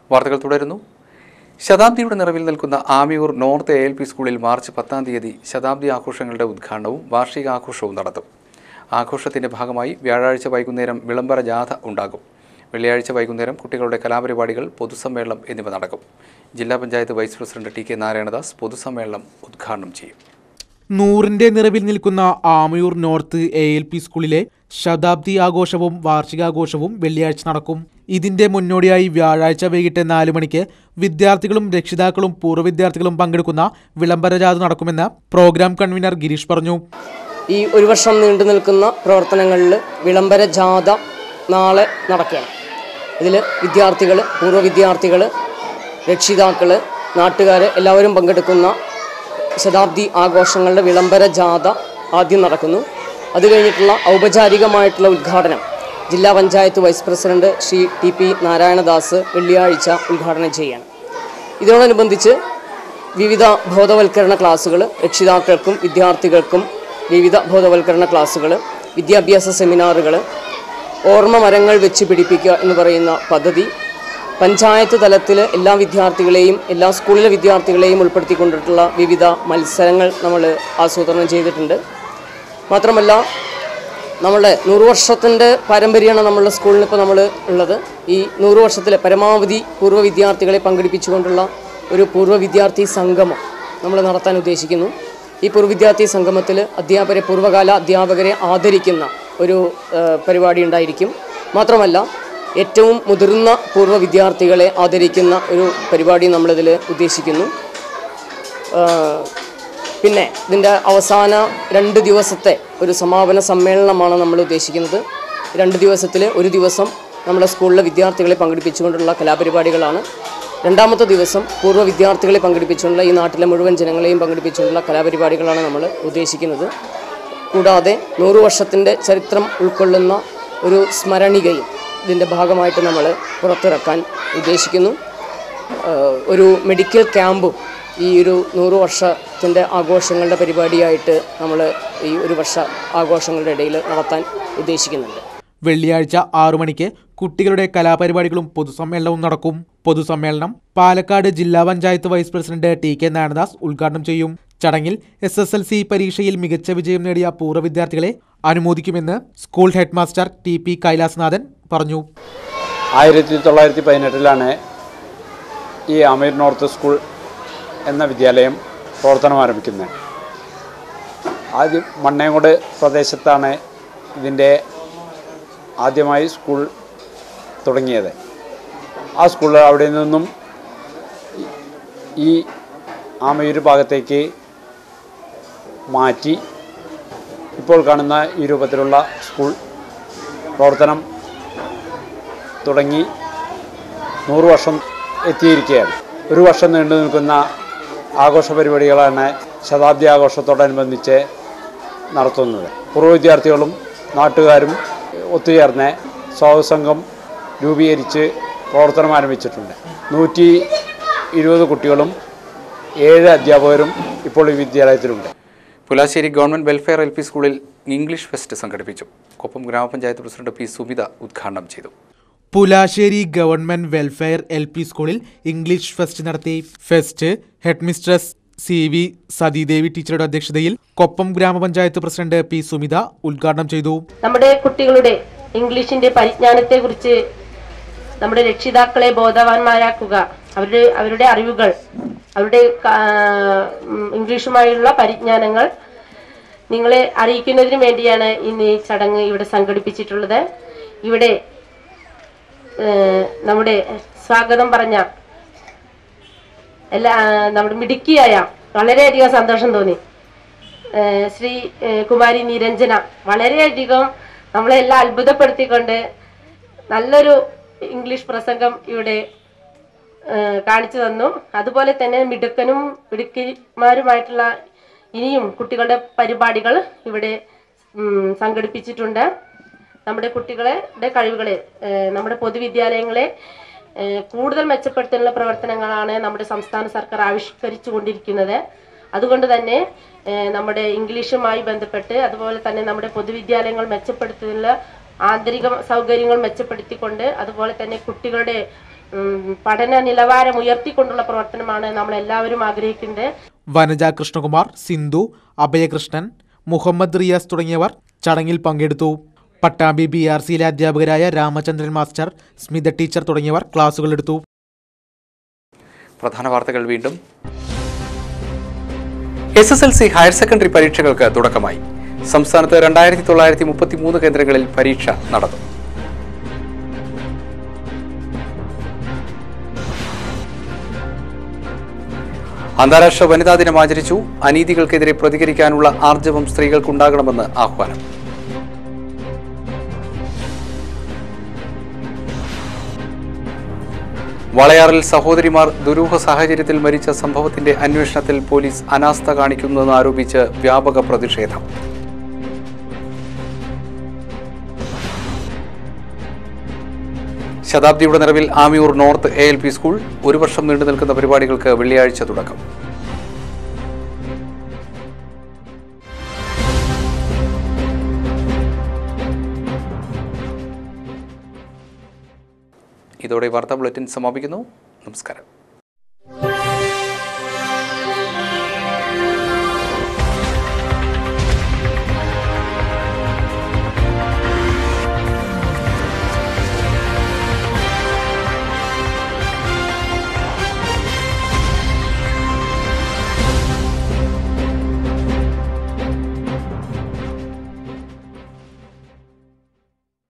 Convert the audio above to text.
വാർത്തകൾ തുടരുന്നു ശതാബ്ദിയുടെ നിറവിൽ നിൽക്കുന്ന Amiyur north A L P സ്കൂളിൽ മാർച്ച് പത്താം തീയതി ശതാബ്ദി ആഘോഷങ്ങളുടെ ഉദ്ഘാടനവും വാർഷികാഘോഷവും നടത്തും ആഘോഷത്തിന്റെ ഭാഗമായി വ്യാഴാഴ്ച വൈകുന്നേരം വിളംബര ജാഥ ഉണ്ടാകും വെള്ളിയാഴ്ച വൈകുന്നേരം കുട്ടികളുടെ കലാപരിപാടികൾ പൊതുസമ്മേളനം എന്നിവ നടക്കും ജില്ലാ panchayat vice president T K Narayanadas പൊതുസമ്മേളനം ഉദ്ഘാടനം ചെയ്യും നൂറിന്റെ നിറവിൽ നിൽക്കുന്ന Amayur north A L P സ്കൂളിലെ ശതാബ്ദി ആഘോഷവും വാർഷികാഘോഷവും വെള്ളിയാഴ്ച നടക്കും ഇതിന്റെ മുന്നോടിയായി വ്യാഴാഴ്ച വൈകിട്ട് നാല് മണിക്ക് വിദ്യാർത്ഥികളും രക്ഷിതാക്കളും പൂർവ്വ വിദ്യാർത്ഥികളും പങ്കെടുക്കുന്ന വിളംബര ജാഥ നടക്കുമെന്ന് പ്രോഗ്രാം കൺവീനർ ഗിരീഷ് പറഞ്ഞു ഈ ഒരു വർഷം നീണ്ടു നിൽക്കുന്ന പ്രവർത്തനങ്ങളിൽ വിളംബര ജാഥ നാളെ നടക്കുകയാണ് ഇതിൽ വിദ്യാർത്ഥികൾ പൂർവ്വ വിദ്യാർത്ഥികൾ രക്ഷിതാക്കൾ നാട്ടുകാർ എല്ലാവരും പങ്കെടുക്കുന്ന ശതാബ്ദി ആഘോഷങ്ങളുടെ വിളംബര ജാഥ ആദ്യം നടക്കുന്നു അത് കഴിഞ്ഞിട്ടുള്ള ഔപചാരികമായിട്ടുള്ള ഉദ്ഘാടനം ജില്ലാ panchayat vice president Shri T P Narayanadas വെള്ളിയാഴ്ച ഉദ്ഘാടനം ചെയ്യാണ് ഇതിനോടനുബന്ധിച്ച് വിവിധ ബോധവൽക്കരണ ക്ലാസ്സുകൾ രക്ഷിതാക്കൾക്കും വിദ്യാർത്ഥികൾക്കും വിവിധ ബോധവൽക്കരണ ക്ലാസ്സുകൾ വിദ്യാഭ്യാസ സെമിനാറുകൾ ഓർമ്മ മരങ്ങൾ വെച്ച് പിടിപ്പിക്കുക എന്ന് പറയുന്ന പദ്ധതി പഞ്ചായത്ത് തലത്തിൽ എല്ലാ വിദ്യാർത്ഥികളെയും എല്ലാ സ്കൂളിലെ വിദ്യാർത്ഥികളെയും ഉൾപ്പെടുത്തിക്കൊണ്ടിട്ടുള്ള വിവിധ മത്സരങ്ങൾ നമ്മൾ ആസൂത്രണം ചെയ്തിട്ടുണ്ട് മാത്രമല്ല നമ്മളുടെ നൂറ് വർഷത്തിൻ്റെ പാരമ്പര്യമാണ് നമ്മളുടെ സ്കൂളിൽ ഇപ്പോൾ നമ്മൾ ഉള്ളത് ഈ നൂറ് വർഷത്തിലെ പരമാവധി പൂർവ്വ വിദ്യാർത്ഥികളെ പങ്കെടുപ്പിച്ചുകൊണ്ടുള്ള ഒരു പൂർവ്വ വിദ്യാർത്ഥി സംഗമം നമ്മൾ നടത്താൻ ഉദ്ദേശിക്കുന്നു ഈ പൂർവ്വ വിദ്യാർത്ഥി സംഗമത്തിൽ അധ്യാപകരെ പൂർവ്വകാല അധ്യാപകരെ ആദരിക്കുന്ന ഒരു ആ, പരിപാടി ഉണ്ടായിരിക്കും മാത്രമല്ല ഏറ്റവും മുതിർന്ന പൂർവ്വ വിദ്യാർത്ഥികളെ ആദരിക്കുന്ന ഒരു പരിപാടി നമ്മളിതിൽ ഉദ്ദേശിക്കുന്നു ആ, പിന്നെ ഇതിൻ്റെ അവസാന രണ്ട് ദിവസത്തെ ഒരു സമാപന സമ്മേളനമാണ് നമ്മൾ ഉദ്ദേശിക്കുന്നത് രണ്ട് ദിവസത്തിൽ ഒരു ദിവസം നമ്മുടെ സ്കൂളിലെ വിദ്യാർത്ഥികളെ പങ്കെടുപ്പിച്ചുകൊണ്ടുള്ള കലാപരിപാടികളാണ് രണ്ടാമത്തെ ദിവസം പൂർവ്വ വിദ്യാർത്ഥികളെ പങ്കെടുപ്പിച്ചുകൊണ്ടുള്ള ഈ നാട്ടിലെ മുഴുവൻ ജനങ്ങളെയും പങ്കെടുപ്പിച്ചുകൊണ്ടുള്ള കലാപരിപാടികളാണ് നമ്മൾ ഉദ്ദേശിക്കുന്നത് കൂടാതെ നൂറു വർഷത്തിൻ്റെ ചരിത്രം ഉൾക്കൊള്ളുന്ന ഒരു സ്മരണികയും ഇതിൻ്റെ ഭാഗമായിട്ട് നമ്മൾ പുറത്തിറക്കാൻ ഉദ്ദേശിക്കുന്നു ആഹ് ഒരു മെഡിക്കൽ ക്യാമ്പും ഈ ഒരു നൂറ് വർഷത്തിൻ്റെ ആഘോഷങ്ങളുടെ പരിപാടിയായിട്ട് നമ്മൾ ഈ ഒരു വർഷ ആഘോഷങ്ങളുടെ ഇടയിൽ നടത്താൻ ഉദ്ദേശിക്കുന്നുണ്ട് വെള്ളിയാഴ്ച ആറു മണിക്ക് കുട്ടികളുടെ കലാപരിപാടികളും പൊതുസമ്മേളനവും നടക്കും പൊതുസമ്മേളനം പാലക്കാട് ജില്ലാ panchayat vice president T K Narayanadas ഉദ്ഘാടനം ചെയ്യും ചടങ്ങിൽ എസ് എസ് എൽ സി പരീക്ഷയിൽ മികച്ച വിജയം നേടിയ പൂർവ്വ വിദ്യാർത്ഥികളെ അനുമോദിക്കുമെന്ന് school headmaster T P Kailasanathan പറഞ്ഞു ആയിരത്തി തൊള്ളായിരത്തി പതിനെട്ടിലാണ് ഈ അമീർ നോർത്ത് സ്കൂൾ എന്ന വിദ്യാലയം പ്രവർത്തനം ആരംഭിക്കുന്നത് ആദ്യം മണ്ണേങ്കോട് പ്രദേശത്താണ് ഇതിൻ്റെ ആദ്യമായി സ്കൂൾ തുടങ്ങിയത് ആ സ്കൂൾ അവിടെ നിന്നും ഈ ആമയൂർ ഭാഗത്തേക്ക് മാറ്റി ഇപ്പോൾ കാണുന്ന ഈ രൂപത്തിലുള്ള സ്കൂൾ പ്രവർത്തനം തുടങ്ങി നൂറ് വർഷം എത്തിയിരിക്കുകയാണ് ഒരു വർഷം നീണ്ടു നിൽക്കുന്ന ആഘോഷ പരിപാടികളാണ് ശതാബ്ദി ആഘോഷത്തോടനുബന്ധിച്ച് നടത്തുന്നത് പൂർവ്വ വിദ്യാർത്ഥികളും നാട്ടുകാരും ഒത്തുചേർന്ന് സ്വാഗതസംഘം രൂപീകരിച്ച് പ്രവർത്തനം ആരംഭിച്ചിട്ടുണ്ട് നൂറ്റി ഇരുപത് കുട്ടികളും ഏഴ് അധ്യാപകരും ഇപ്പോൾ ഈ വിദ്യാലയത്തിലുണ്ട് Pulasseri government welfare L P സ്കൂളിൽ ഇംഗ്ലീഷ് ഫെസ്റ്റ് സംഘടിപ്പിച്ചു കൊപ്പം ഗ്രാമപഞ്ചായത്ത് പ്രസിഡന്റ് പി സുമിത ഉദ്ഘാടനം ചെയ്തു Pulasseri government welfare L P സ്കൂളിൽ ഇംഗ്ലീഷ് ഫെസ്റ്റ് നടത്തി fest headmistress C V Sathidevi ടീച്ചറുടെ അധ്യക്ഷതയിൽ കൊപ്പം ഗ്രാമപഞ്ചായത്ത് പ്രസിഡന്റ് പി സുമിത ഉദ്ഘാടനം ചെയ്തു നമ്മുടെ കുട്ടികളുടെ ഇംഗ്ലീഷിന്റെ പരിജ്ഞാനത്തെക്കുറിച്ച് നമ്മുടെ രക്ഷിതാക്കളെ ബോധവാന്മാരാക്കുക അവരുടെ അവരുടെ അറിവുകൾ അവരുടെ കാ- ഉം, ഇംഗ്ലീഷുമായുള്ള പരിജ്ഞാനങ്ങൾ നിങ്ങളെ അറിയിക്കുന്നതിന് വേണ്ടിയാണ് ഇന്ന് ഈ ചടങ്ങ് ഇവിടെ സംഘടിപ്പിച്ചിട്ടുള്ളത് ഇവിടെ ഏഹ്, നമ്മുടെ സ്വാഗതം പറഞ്ഞ എല്ലാ നമ്മുടെ മിടുക്കിയായ വളരെയധികം സന്തോഷം തോന്നി ഏഹ് ശ്രീ ഏഹ് കുമാരി നിരഞ്ജന വളരെയധികം നമ്മളെല്ലാം അത്ഭുതപ്പെടുത്തിക്കൊണ്ട് നല്ലൊരു ഇംഗ്ലീഷ് പ്രസംഗം ഇവിടെ ഏഹ് കാണിച്ചു തന്നു അതുപോലെ തന്നെ മിടുക്കനും മിടുക്കിമാരുമായിട്ടുള്ള ഇനിയും കുട്ടികളുടെ പരിപാടികൾ ഇവിടെ ഉം, സംഘടിപ്പിച്ചിട്ടുണ്ട് നമ്മുടെ കുട്ടികളുടെ കഴിവുകളെ ഏഹ് നമ്മുടെ പൊതുവിദ്യാലയങ്ങളെ ഏഹ് കൂടുതൽ മെച്ചപ്പെടുത്താനുള്ള പ്രവർത്തനങ്ങളാണ് നമ്മുടെ സംസ്ഥാന സർക്കാർ ആവിഷ്കരിച്ചു കൊണ്ടിരിക്കുന്നത് അതുകൊണ്ട് തന്നെ ഏഹ് നമ്മുടെ ഇംഗ്ലീഷുമായി ബന്ധപ്പെട്ട് അതുപോലെ തന്നെ നമ്മുടെ പൊതുവിദ്യാലയങ്ങൾ മെച്ചപ്പെടുത്തുന്നതിനുള്ള ആന്തരിക സൗകര്യങ്ങൾ മെച്ചപ്പെടുത്തിക്കൊണ്ട് അതുപോലെ തന്നെ കുട്ടികളുടെ ഉം, പഠന നിലവാരം ഉയർത്തിക്കൊണ്ടുള്ള പ്രവർത്തനമാണ് നമ്മൾ എല്ലാവരും ആഗ്രഹിക്കുന്നത് വനജ കൃഷ്ണകുമാർ സിന്ധു അഭയകൃഷ്ണൻ മുഹമ്മദ് റിയാസ് തുടങ്ങിയവർ ചടങ്ങിൽ പങ്കെടുത്തു പട്ടാമ്പി ബി ആർ സിയിലെ അധ്യാപകരായ രാമചന്ദ്രൻ മാസ്റ്റർ സ്മിത ടീച്ചർ തുടങ്ങിയവർ ക്ലാസുകൾ എടുത്തു പ്രധാന വാർത്തകൾ വീണ്ടും S S L C higher secondary പരീക്ഷകൾക്ക് തുടക്കമായി സംസ്ഥാനത്ത് രണ്ടായിരത്തി തൊള്ളായിരത്തി മുപ്പത്തി മൂന്ന് കേന്ദ്രങ്ങളിൽ പരീക്ഷ നടന്നു അന്താരാഷ്ട്ര വനിതാ ദിനം ആചരിച്ചു അനീതികൾക്കെതിരെ പ്രതികരിക്കാനുള്ള ആർജവം സ്ത്രീകൾക്കുണ്ടാകണമെന്ന് ആഹ്വാനം വളയാറിൽ സഹോദരിമാർ ദുരൂഹ സാഹചര്യത്തിൽ മരിച്ച സംഭവത്തിന്റെ അന്വേഷണത്തിൽ പോലീസ് അനാസ്ഥ കാണിക്കുന്നുവെന്ന് ആരോപിച്ച് വ്യാപക പ്രതിഷേധം ശതാബ്ദിയുടെ നിറവിൽ Amiyur north A L P school ഒരു വർഷം നീണ്ടു നിൽക്കുന്ന പരിപാടികൾക്ക് വെള്ളിയാഴ്ച തുടക്കം ഇതോടെ വാർത്താ ബുള്ളറ്റിൻ സമാപിക്കുന്നു നമസ്കാരം